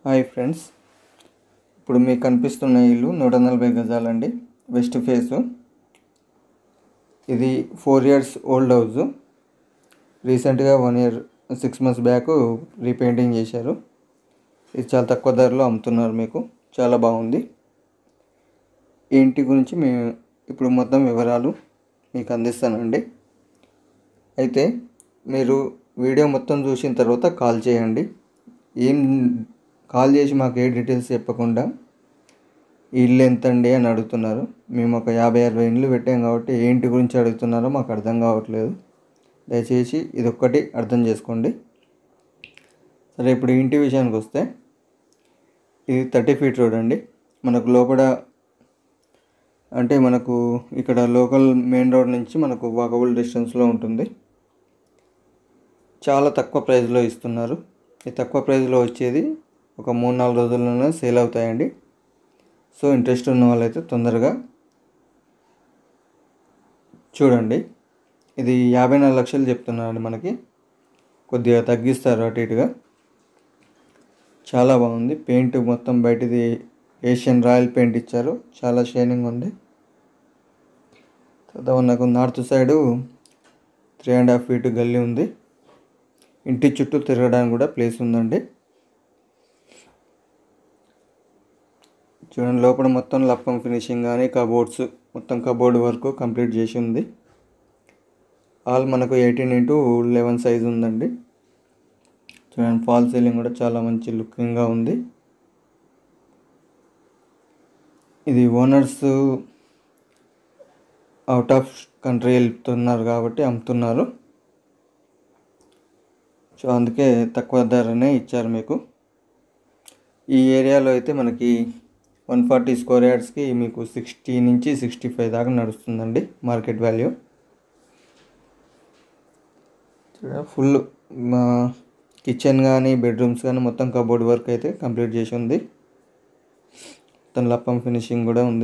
hi friends ఇప్పుడు మీకు కనిపిస్తున్న ఇల్లు నూట నలభై గజాలండి వెస్ట్ ఫేసు ఇది ఫోర్ ఇయర్స్ ఓల్డ్ హౌస్ రీసెంట్గా one year six months back repainting చేశారు ఇది చాలా తక్కువ ధరలో అమ్ముతున్నారు మీకు చాలా బాగుంది ఈ ఇంటి గురించి మేము ఇప్పుడు మొత్తం వివరాలు మీకు అందిస్తానండి అయితే మీరు వీడియో మొత్తం చూసిన తర్వాత కాల్ చేయండి ఏం కాల్ చేసి మాకు ఏ డీటెయిల్స్ చెప్పకుండా ఈ ఇల్లు ఎంత అండి అని అడుగుతున్నారు మేము ఒక యాభై అరవై ఇండ్లు పెట్టాం కాబట్టి ఏ ఇంటి గురించి అడుగుతున్నారో మాకు అర్థం కావట్లేదు దయచేసి ఇది ఒక్కటి అర్థం చేసుకోండి సరే ఇప్పుడు ఈ ఇంటి విషయానికి వస్తే ఇది థర్టీ ఫీట్ రోడ్ అండి మనకు లోపల అంటే మనకు ఇక్కడ లోకల్ మెయిన్ రోడ్ నుంచి మనకు వాకబుల్ డిస్టెన్స్లో ఉంటుంది చాలా తక్కువ ప్రైస్లో ఇస్తున్నారు ఈ తక్కువ ప్రైస్లో వచ్చేది ఒక మూడు నాలుగు రోజుల్లోనే సేల్ అవుతాయండి సో ఇంట్రెస్ట్ ఉన్న వాళ్ళైతే తొందరగా చూడండి ఇది యాభై నాలుగు లక్షలు చెప్తున్నారండి మనకి కొద్దిగా తగ్గిస్తారు అటు ఇటుగా చాలా బాగుంది పెయింట్ మొత్తం బయటిది ఏషియన్ రాయల్ పెయింట్ ఇచ్చారు చాలా షైనింగ్ ఉంది తర్వాత నాకు north side three and half feet గల్లీ ఉంది ఇంటి చుట్టూ తిరగడానికి కూడా ప్లేస్ ఉందండి చూడండి లోపల మొత్తం లప్పం ఫినిషింగ్ కానీ కబోర్డ్స్ మొత్తం కబోర్డ్ వరకు కంప్లీట్ చేసి ఉంది ఆల్ మనకు ఎయిటీన్ ఇంటూ లెవెన్ సైజ్ ఉందండి చూడండి ఫాల్ సీలింగ్ కూడా చాలా మంచి లుకింగ్గా ఉంది ఇది ఓనర్స్ అవుట్ ఆఫ్ కంట్రీ వెళ్తున్నారు కాబట్టి అమ్ముతున్నారు సో అందుకే తక్కువ ధరనే ఇచ్చారు మీకు ఈ ఏరియాలో అయితే మనకి వన్ ఫార్టీ స్క్వేర్ యార్డ్స్కి మీకు సిక్స్టీ నుంచి సిక్స్టీ ఫైవ్ దాకా నడుస్తుందండి మార్కెట్ వాల్యూ ఫుల్ మా కిచెన్ కానీ బెడ్రూమ్స్ కానీ మొత్తం కబోర్డ్ వర్క్ అయితే కంప్లీట్ చేసి ఉంది మొత్తం లప్పం ఫినిషింగ్ కూడా ఉంది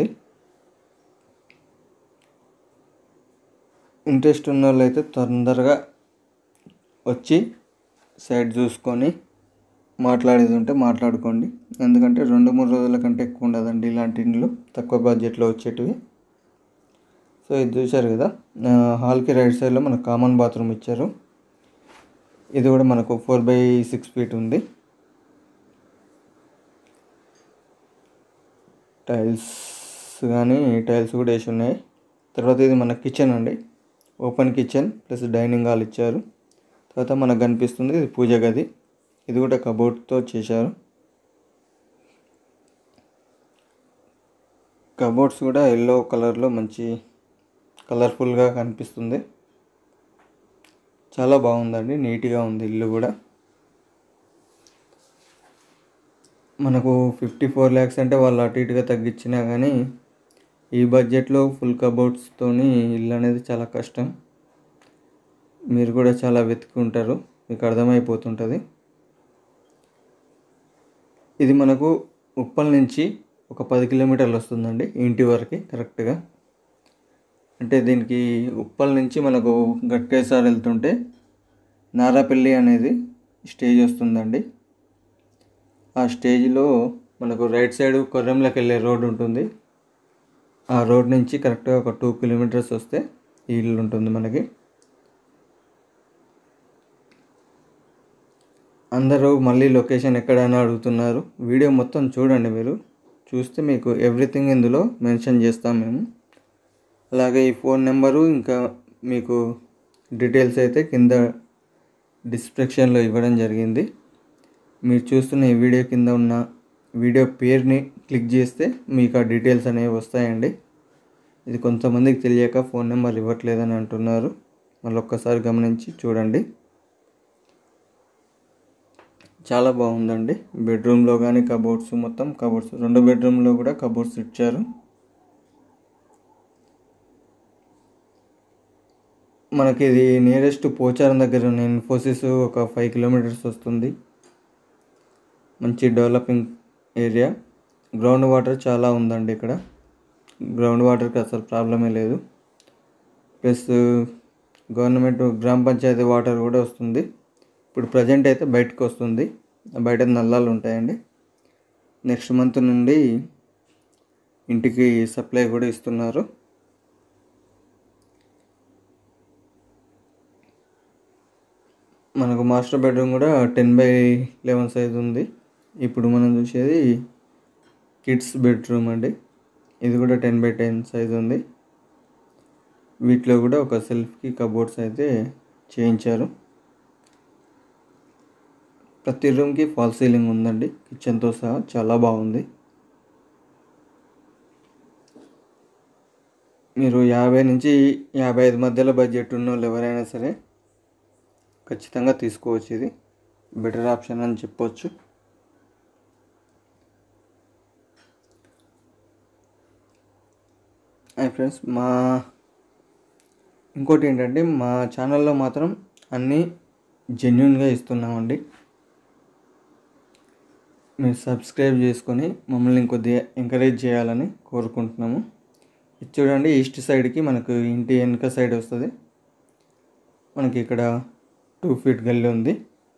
ఇంట్రెస్ట్ ఉన్న వాళ్ళు అయితే తొందరగా వచ్చి సైడ్ చూసుకొని మాట్లాడేది ఉంటే మాట్లాడుకోండి ఎందుకంటే రెండు మూడు రోజుల కంటే ఎక్కువ ఉండదండి ఇలాంటి ఇండ్లు తక్కువ బడ్జెట్లో వచ్చేటివి సో ఇది చూశారు కదా హాల్కి రైట్ సైడ్లో మనకు కామన్ బాత్రూమ్ ఇచ్చారు ఇది కూడా మనకు ఫోర్ బై సిక్స్ ఫీట్ ఉంది టైల్స్ కానీ టైల్స్ కూడా వేసి ఉన్నాయి తర్వాత ఇది మన కిచెన్ అండి open kitchen plus dining hall ఇచ్చారు తర్వాత మనకు కనిపిస్తుంది ఇది పూజ గది ఇది కూడా కబోర్డ్తో చేశారు కబోర్డ్స్ కూడా ఎల్లో కలర్లో మంచి కలర్ఫుల్గా కనిపిస్తుంది చాలా బాగుందండి నీట్గా ఉంది ఇల్లు కూడా మనకు ఫిఫ్టీ ఫోర్ ల్యాక్స్ అంటే వాళ్ళు అటు ఇటుగా తగ్గించినా కానీ ఈ బడ్జెట్లో ఫుల్ కబోర్డ్స్తోని ఇల్లు అనేది చాలా కష్టం మీరు కూడా చాలా వెతుకుంటారు మీకు అర్థమైపోతుంటుంది ఇది మనకు ఉప్పల్ నుంచి ఒక పది కిలోమీటర్లు వస్తుందండి ఇంటి వరకు కరెక్ట్గా అంటే దీనికి ఉప్పల్ నుంచి మనకు గట్కేసార్ వెళ్తుంటే నారాపల్లి అనేది స్టేజ్ వస్తుందండి ఆ స్టేజ్లో మనకు రైట్ సైడ్ కొర్రంలోకి వెళ్ళే రోడ్ ఉంటుంది ఆ రోడ్ నుంచి కరెక్ట్గా ఒక టూ కిలోమీటర్స్ వస్తే ఈ ఇల్లు ఉంటుంది మనకి అందరూ మళ్ళీ లొకేషన్ ఎక్కడైనా అడుగుతున్నారు వీడియో మొత్తం చూడండి మీరు చూస్తే మీకు ఎవ్రీథింగ్ ఇందులో మెన్షన్ చేస్తాం మేము అలాగే ఈ ఫోన్ నెంబరు ఇంకా మీకు డీటెయిల్స్ అయితే కింద డిస్క్రిప్షన్లో ఇవ్వడం జరిగింది మీరు చూస్తున్న ఈ వీడియో కింద ఉన్న వీడియో పేరుని క్లిక్ చేస్తే మీకు ఆ డీటెయిల్స్ అనేవి వస్తాయండి ఇది కొంతమందికి తెలియక ఫోన్ నెంబర్ ఇవ్వట్లేదని అంటున్నారు మళ్ళీ ఒక్కసారి గమనించి చూడండి చాలా బాగుందండి బెడ్రూమ్లో కానీ కబోర్డ్స్ మొత్తం కబోర్డ్స్ రెండు బెడ్రూమ్లో కూడా కబోర్డ్స్ ఇచ్చారు మనకి ఇది నియరెస్ట్ పోచారం దగ్గర ఉన్న ఇన్ఫోసిస్ ఒక ఫైవ్ కిలోమీటర్స్ వస్తుంది మంచి డెవలపింగ్ ఏరియా గ్రౌండ్ వాటర్ చాలా ఉందండి ఇక్కడ గ్రౌండ్ వాటర్కి అసలు ప్రాబ్లమే లేదు ప్లస్ గవర్నమెంట్ గ్రామ పంచాయతీ వాటర్ కూడా వస్తుంది ఇప్పుడు ప్రజెంట్ అయితే బయటకు వస్తుంది బయట నల్లాలు ఉంటాయండి నెక్స్ట్ మంత్ నుండి ఇంటికి సప్లై కూడా ఇస్తున్నారు మనకు మాస్టర్ బెడ్రూమ్ కూడా టెన్ బై లెవెన్ సైజ్ ఉంది ఇప్పుడు మనం చూసేది కిడ్స్ బెడ్రూమ్ అండి ఇది కూడా టెన్ బై టెన్ సైజ్ ఉంది వీటిలో కూడా ఒక సెల్ఫ్కి కబోర్డ్స్ అయితే చేయించారు ప్రతి రూమ్కి ఫాల్ సీలింగ్ ఉందండి కిచెన్తో సహా చాలా బాగుంది మీరు యాభై నుంచి యాభై ఐదు మధ్యలో బడ్జెట్ ఉన్న వాళ్ళు ఎవరైనా సరే ఖచ్చితంగా తీసుకోవచ్చు ఇది బెటర్ ఆప్షన్ అని చెప్పొచ్చు హాయ్ ఫ్రెండ్స్ మా ఇంకోటి ఏంటంటే మా ఛానల్లో మాత్రం అన్నీ జెన్యున్గా ఇస్తున్నామండి మీరు సబ్స్క్రైబ్ చేసుకొని మమ్మల్ని ఇంకొద్దిగా ఎంకరేజ్ చేయాలని కోరుకుంటున్నాము ఇది చూడండి ఈస్ట్ సైడ్కి మనకు ఇంటి వెనుక సైడ్ వస్తుంది మనకి ఇక్కడ టూ ఫీట్ గల్లీ ఉంది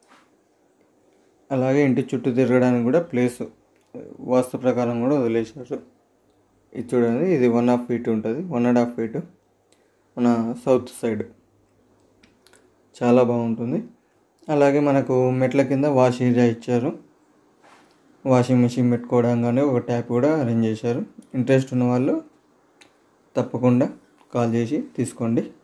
అలాగే ఇంటి చుట్టూ తిరగడానికి కూడా ప్లేస్ వాస్తు ప్రకారం కూడా వదిలేశారు ఇది చూడండి ఇది వన్ హాఫ్ ఫీట్ ఉంటుంది వన్ అండ్ హాఫ్ ఫీట్ మన సౌత్ సైడ్ చాలా బాగుంటుంది అలాగే మనకు మెట్ల కింద వాష్ ఏరియా ఇచ్చారు వాషింగ్ మెషిన్ పెట్టుకోవడం కానీ ఒక ట్యాప్ కూడా అరేంజ్ చేశారు ఇంట్రెస్ట్ ఉన్న వాళ్ళు తప్పకుండా కాల్ చేసి తీసుకోండి